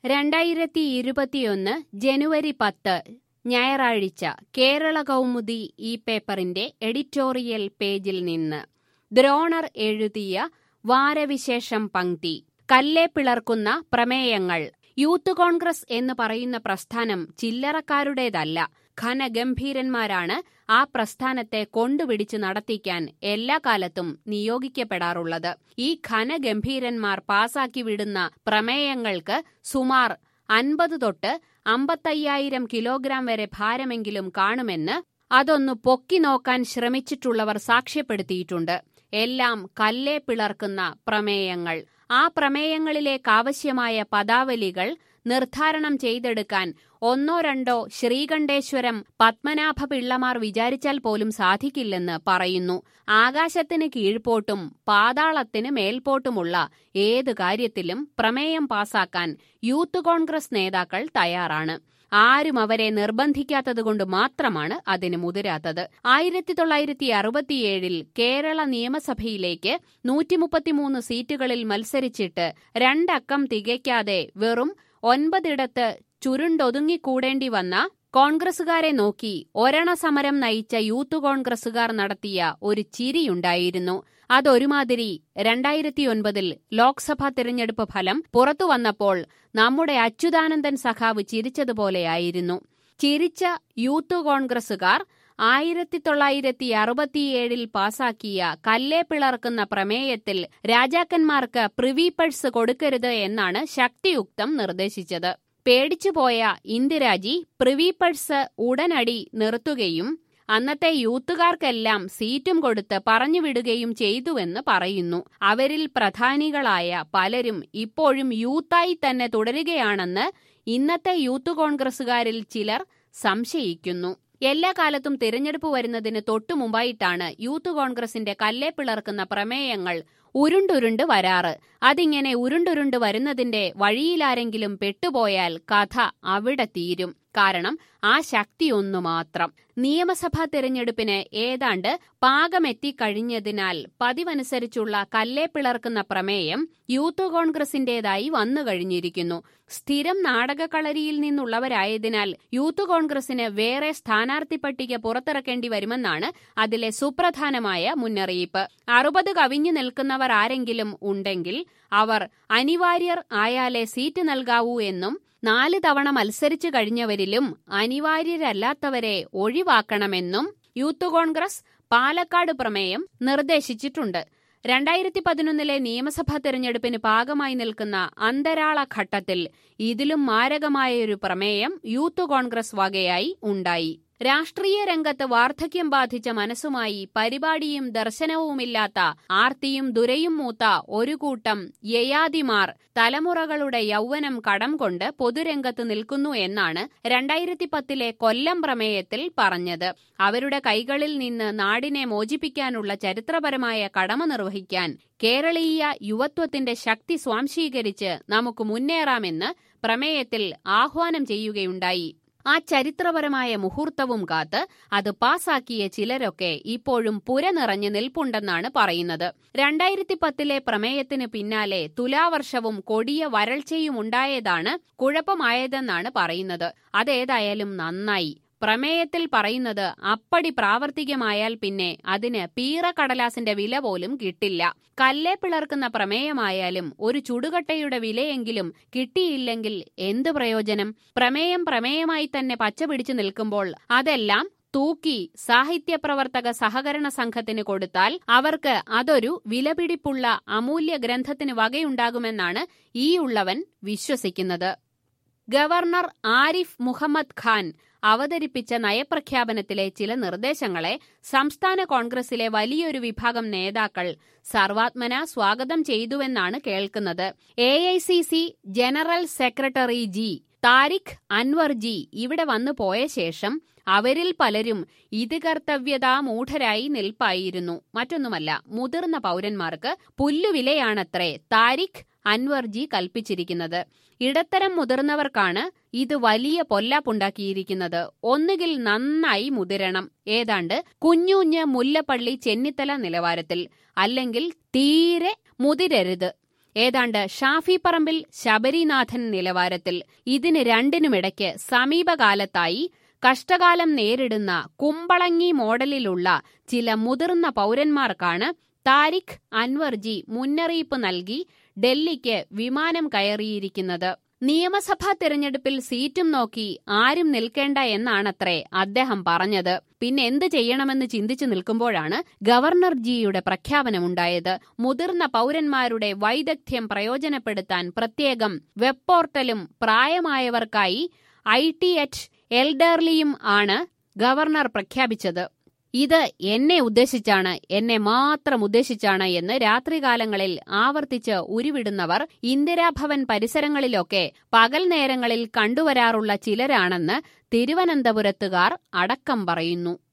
രണ്ടായിരത്തി ഇരുപത്തിയൊന്ന് ജനുവരി പത്ത് ഞായറാഴ്ച കേരള കൗമുദി ഈ പേപ്പറിന്റെ എഡിറ്റോറിയൽ പേജിൽ നിന്ന് ദ്രോണർ എഴുതിയ വാരവിശേഷം പങ്ക്തി കല്ലേ പിളർക്കുന്ന പ്രമേയങ്ങൾ യൂത്ത് കോൺഗ്രസ് എന്ന് പറയുന്ന പ്രസ്ഥാനം ചില്ലറക്കാരുടേതല്ല ഘനഗംഭീരന്മാരാണ് ആ പ്രസ്ഥാനത്തെ കൊണ്ടുപിടിച്ച് നടത്തിക്കാൻ എല്ലാ കാലത്തും നിയോഗിക്കപ്പെടാറുള്ളത് ഈ ഘനഗംഭീരന്മാർ പാസാക്കി വിടുന്ന പ്രമേയങ്ങൾക്ക് സുമാർ അൻപത് തൊട്ട് അമ്പത്തയ്യായിരം കിലോഗ്രാം വരെ ഭാരമെങ്കിലും കാണുമെന്ന് അതൊന്നു പൊക്കി നോക്കാൻ ശ്രമിച്ചിട്ടുള്ളവർ സാക്ഷ്യപ്പെടുത്തിയിട്ടുണ്ട് എല്ലാം കല്ലേ പിളർക്കുന്ന പ്രമേയങ്ങൾ ആ പ്രമേയങ്ങളിലേക്കാവശ്യമായ പദാവലികൾ നിർദ്ധാരണം ചെയ്തെടുക്കാൻ ഒന്നോ രണ്ടോ ശ്രീകണ്ഠേശ്വരം പത്മനാഭ പിള്ളമാർ വിചാരിച്ചാൽ പോലും സാധിക്കില്ലെന്ന് പറയുന്നു ആകാശത്തിന് കീഴ്പോട്ടും പാതാളത്തിന് മേൽപോട്ടുമുള്ള ഏത് കാര്യത്തിലും പ്രമേയം പാസാക്കാൻ യൂത്ത് കോൺഗ്രസ് നേതാക്കൾ തയ്യാറാണ് ആരും അവരെ നിർബന്ധിക്കാത്തതുകൊണ്ട് മാത്രമാണ് അതിന് മുതിരാത്തത് ആയിരത്തി തൊള്ളായിരത്തി അറുപത്തിയേഴിൽ കേരള നിയമസഭയിലേക്ക് നൂറ്റിമുപ്പത്തിമൂന്ന് സീറ്റുകളിൽ മത്സരിച്ചിട്ട് രണ്ടക്കം തികയ്ക്കാതെ വെറും ഒൻപതിടത്ത് ചുരുണ്ടൊതുങ്ങിക്കൂടേണ്ടി വന്ന കോൺഗ്രസുകാരെ നോക്കി ഒരണ സമരം നയിച്ച യൂത്ത് കോൺഗ്രസുകാർ നടത്തിയ ഒരു ചിരിയുണ്ടായിരുന്നു അതൊരുമാതിരി രണ്ടായിരത്തിയൊൻപതിൽ ലോക്സഭാ തിരഞ്ഞെടുപ്പ് ഫലം പുറത്തു വന്നപ്പോൾ നമ്മുടെ അച്യുതാനന്ദൻ സഖാവ് ചിരിച്ചതുപോലെയായിരുന്നു ചിരിച്ച യൂത്ത് കോൺഗ്രസുകാർ ആയിരത്തി തൊള്ളായിരത്തി അറുപത്തിയേഴിൽ പാസാക്കിയ കല്ലേ പിളർക്കുന്ന പ്രമേയത്തിൽ രാജാക്കന്മാർക്ക് പ്രിവി പഴ്സ് കൊടുക്കരുത് എന്നാണ് ശക്തിയുക്തം നിർദ്ദേശിച്ചത് പേടിച്ചുപോയ ഇന്ദിരാജി പ്രിവി പഴ്സ് ഉടനടി നിർത്തുകയും അന്നത്തെ യൂത്തുകാർക്കെല്ലാം സീറ്റും കൊടുത്ത് പറഞ്ഞുവിടുകയും ചെയ്തുവെന്ന് പറയുന്നു അവരിൽ പ്രധാനികളായ പലരും ഇപ്പോഴും യൂത്തായി തന്നെ തുടരുകയാണെന്ന് ഇന്നത്തെ യൂത്ത് കോൺഗ്രസുകാരിൽ ചിലർ സംശയിക്കുന്നു എല്ലാ കാലത്തും തിരഞ്ഞെടുപ്പ് വരുന്നതിന് തൊട്ടു മുമ്പായിട്ടാണ് യൂത്ത് കോൺഗ്രസിന്റെ കല്ലേ പിളർക്കുന്ന പ്രമേയങ്ങൾ ഉരുണ്ടുരുണ്ട് വരാറ് അതിങ്ങനെ ഉരുണ്ടുരുണ്ട് വരുന്നതിന്റെ വഴിയിലാരെങ്കിലും പെട്ടുപോയാൽ കഥ അവിടെ തീരും കാരണം ആ ശക്തിയൊന്നു മാത്രം നിയമസഭാ തിരഞ്ഞെടുപ്പിന് ഏതാണ്ട് പാകമെത്തിക്കഴിഞ്ഞതിനാൽ പതിവനുസരിച്ചുള്ള കല്ലേ പിളർക്കുന്ന പ്രമേയം യൂത്ത് കോൺഗ്രസിന്റേതായി വന്നു കഴിഞ്ഞിരിക്കുന്നു സ്ഥിരം നാടകക്കളരിയിൽ നിന്നുള്ളവരായതിനാൽ യൂത്ത് കോൺഗ്രസിന് വേറെ സ്ഥാനാർത്ഥി പട്ടിക പുറത്തിറക്കേണ്ടി വരുമെന്നാണ് അതിലെ സുപ്രധാനമായ മുന്നറിയിപ്പ് അറുപത് കവിഞ്ഞു നിൽക്കുന്നവർ ആരെങ്കിലും ഉണ്ടെങ്കിൽ അവർ അനിവാര്യർ ആയാലേ സീറ്റ് നൽകാവൂ എന്നും നാല് തവണ മത്സരിച്ചു കഴിഞ്ഞവരിലും അനിവാര്യരല്ലാത്തവരെ ഒഴിവാക്കണമെന്നും യൂത്ത് കോൺഗ്രസ് പാലക്കാട് പ്രമേയം നിർദ്ദേശിച്ചിട്ടുണ്ട് രണ്ടായിരത്തി പതിനൊന്നിലെ നിയമസഭാ തെരഞ്ഞെടുപ്പിന് പാകമായി നിൽക്കുന്ന അന്തരാള ഘട്ടത്തിൽ ഇതിലും മാരകമായൊരു പ്രമേയം യൂത്ത് കോൺഗ്രസ് വകയായി ഉണ്ടായി രാഷ്ട്രീയ രംഗത്ത് വാർദ്ധക്യം ബാധിച്ച മനസ്സുമായി പരിപാടിയും ദർശനവുമില്ലാത്ത ആർത്തിയും ദുരയും മൂത്ത ഒരു കൂട്ടം യയാതിമാർ തലമുറകളുടെ യൗവനം കടം കൊണ്ട് പൊതുരംഗത്ത് നിൽക്കുന്നു എന്നാണ് രണ്ടായിരത്തി പത്തിലെ കൊല്ലം പ്രമേയത്തിൽ പറഞ്ഞത് അവരുടെ കൈകളിൽ നിന്ന് നാടിനെ മോചിപ്പിക്കാനുള്ള ചരിത്രപരമായ കടമ നിർവഹിക്കാൻ കേരളീയ യുവത്വത്തിന്റെ ശക്തി സ്വാംശീകരിച്ച് നമുക്ക് മുന്നേറാമെന്ന് പ്രമേയത്തിൽ ആഹ്വാനം ചെയ്യുകയുണ്ടായി ആ ചരിത്രപരമായ മുഹൂർത്തവും കാത്ത് അത് പാസാക്കിയ ചിലരൊക്കെ ഇപ്പോഴും പുരനിറഞ്ഞു നിൽപ്പുണ്ടെന്നാണ് പറയുന്നത് രണ്ടായിരത്തി പത്തിലെ പ്രമേയത്തിന് പിന്നാലെ തുലാവർഷവും കൊടിയ വരൾച്ചയും ഉണ്ടായതാണ് കുഴപ്പമായതെന്നാണ് പറയുന്നത് അതേതായാലും നന്നായി പ്രമേയത്തിൽ പറയുന്നത് അപ്പടി പ്രാവർത്തികമായാൽ പിന്നെ അതിന് പീറക്കടലാസിന്റെ വില പോലും കിട്ടില്ല കല്ലേ പിളർക്കുന്ന പ്രമേയമായാലും ഒരു ചുടുകട്ടയുടെ വിലയെങ്കിലും കിട്ടിയില്ലെങ്കിൽ എന്ത് പ്രയോജനം പ്രമേയം പ്രമേയമായി തന്നെ പച്ചപിടിച്ചു നിൽക്കുമ്പോൾ അതെല്ലാം തൂക്കി സാഹിത്യപ്രവർത്തക സഹകരണ സംഘത്തിന് കൊടുത്താൽ അവർക്ക് അതൊരു വിലപിടിപ്പുള്ള അമൂല്യ ഗ്രന്ഥത്തിന് വകയുണ്ടാകുമെന്നാണ് ഈ ഉള്ളവൻ വിശ്വസിക്കുന്നത് ഗവർണർ ആരിഫ് മുഹമ്മദ് ഖാൻ അവതരിപ്പിച്ച നയപ്രഖ്യാപനത്തിലെ ചില നിർദ്ദേശങ്ങളെ സംസ്ഥാന കോൺഗ്രസിലെ വലിയൊരു വിഭാഗം നേതാക്കൾ സർവാത്മന സ്വാഗതം ചെയ്തുവെന്നാണ് കേൾക്കുന്നത് A general secretary G Tariq Anwar ji ഇവിടെ വന്നു പോയ ശേഷം അവരിൽ പലരും ഇത് കർത്തവ്യതാ മൂഢരായി നിൽപ്പായിരുന്നു മറ്റൊന്നുമല്ല മുതിർന്ന പൗരന്മാർക്ക് പുല്ലുവിലയാണത്രേ താരിഖ് അൻവർജി കൽപ്പിച്ചിരിക്കുന്നത് ഇടത്തരം മുതിർന്നവർക്കാണ് ഇത് വലിയ പൊല്ലാപ്പുണ്ടാക്കിയിരിക്കുന്നത് ഒന്നുകിൽ നന്നായി മുതിരണം ഏതാണ്ട് കുഞ്ഞുഞ്ഞ് മുല്ലപ്പള്ളി ചെന്നിത്തല നിലവാരത്തിൽ അല്ലെങ്കിൽ തീരെ മുതിരരുത് ഏതാണ്ട് ഷാഫി പറമ്പിൽ ശബരിനാഥൻ നിലവാരത്തിൽ ഇതിന് രണ്ടിനുമിടയ്ക്ക് സമീപകാലത്തായി കഷ്ടകാലം നേരിടുന്ന കുമ്പളങ്ങി മോഡലിലുള്ള ചില മുതിർന്ന പൗരന്മാർക്കാണ് താരിഖ് അൻവർജി മുന്നറിയിപ്പ് നൽകി ഡൽഹിക്ക് വിമാനം കയറിയിരിക്കുന്നത് നിയമസഭാ തെരഞ്ഞെടുപ്പിൽ സീറ്റും നോക്കി ആരും നിൽക്കേണ്ട എന്നാണത്രേ അദ്ദേഹം പറഞ്ഞത് പിന്നെ എന്ത് ചെയ്യണമെന്ന് ചിന്തിച്ചു നിൽക്കുമ്പോഴാണ് ഗവർണർ ജിയുടെ പ്രഖ്യാപനമുണ്ടായത് മുതിർന്ന പൗരന്മാരുടെ വൈദഗ്ധ്യം പ്രയോജനപ്പെടുത്താൻ പ്രത്യേകം വെബ് പോർട്ടലും പ്രായമായവർക്കായി ഐ ടി എച്ച് എൽഡർലിയും ആണ് ഗവർണർ പ്രഖ്യാപിച്ചത് ഇത് എന്നെ ഉദ്ദേശിച്ചാണ് എന്നെ മാത്രം ഉദ്ദേശിച്ചാണ് എന്ന് രാത്രികാലങ്ങളിൽ ആവർത്തിച്ച് ഉരുവിടുന്നവർ ഇന്ദിരാഭവൻ പരിസരങ്ങളിലൊക്കെ പകൽ നേരങ്ങളിൽ കണ്ടുവരാറുള്ള ചിലരാണെന്ന് തിരുവനന്തപുരത്തുകാർ അടക്കം പറയുന്നു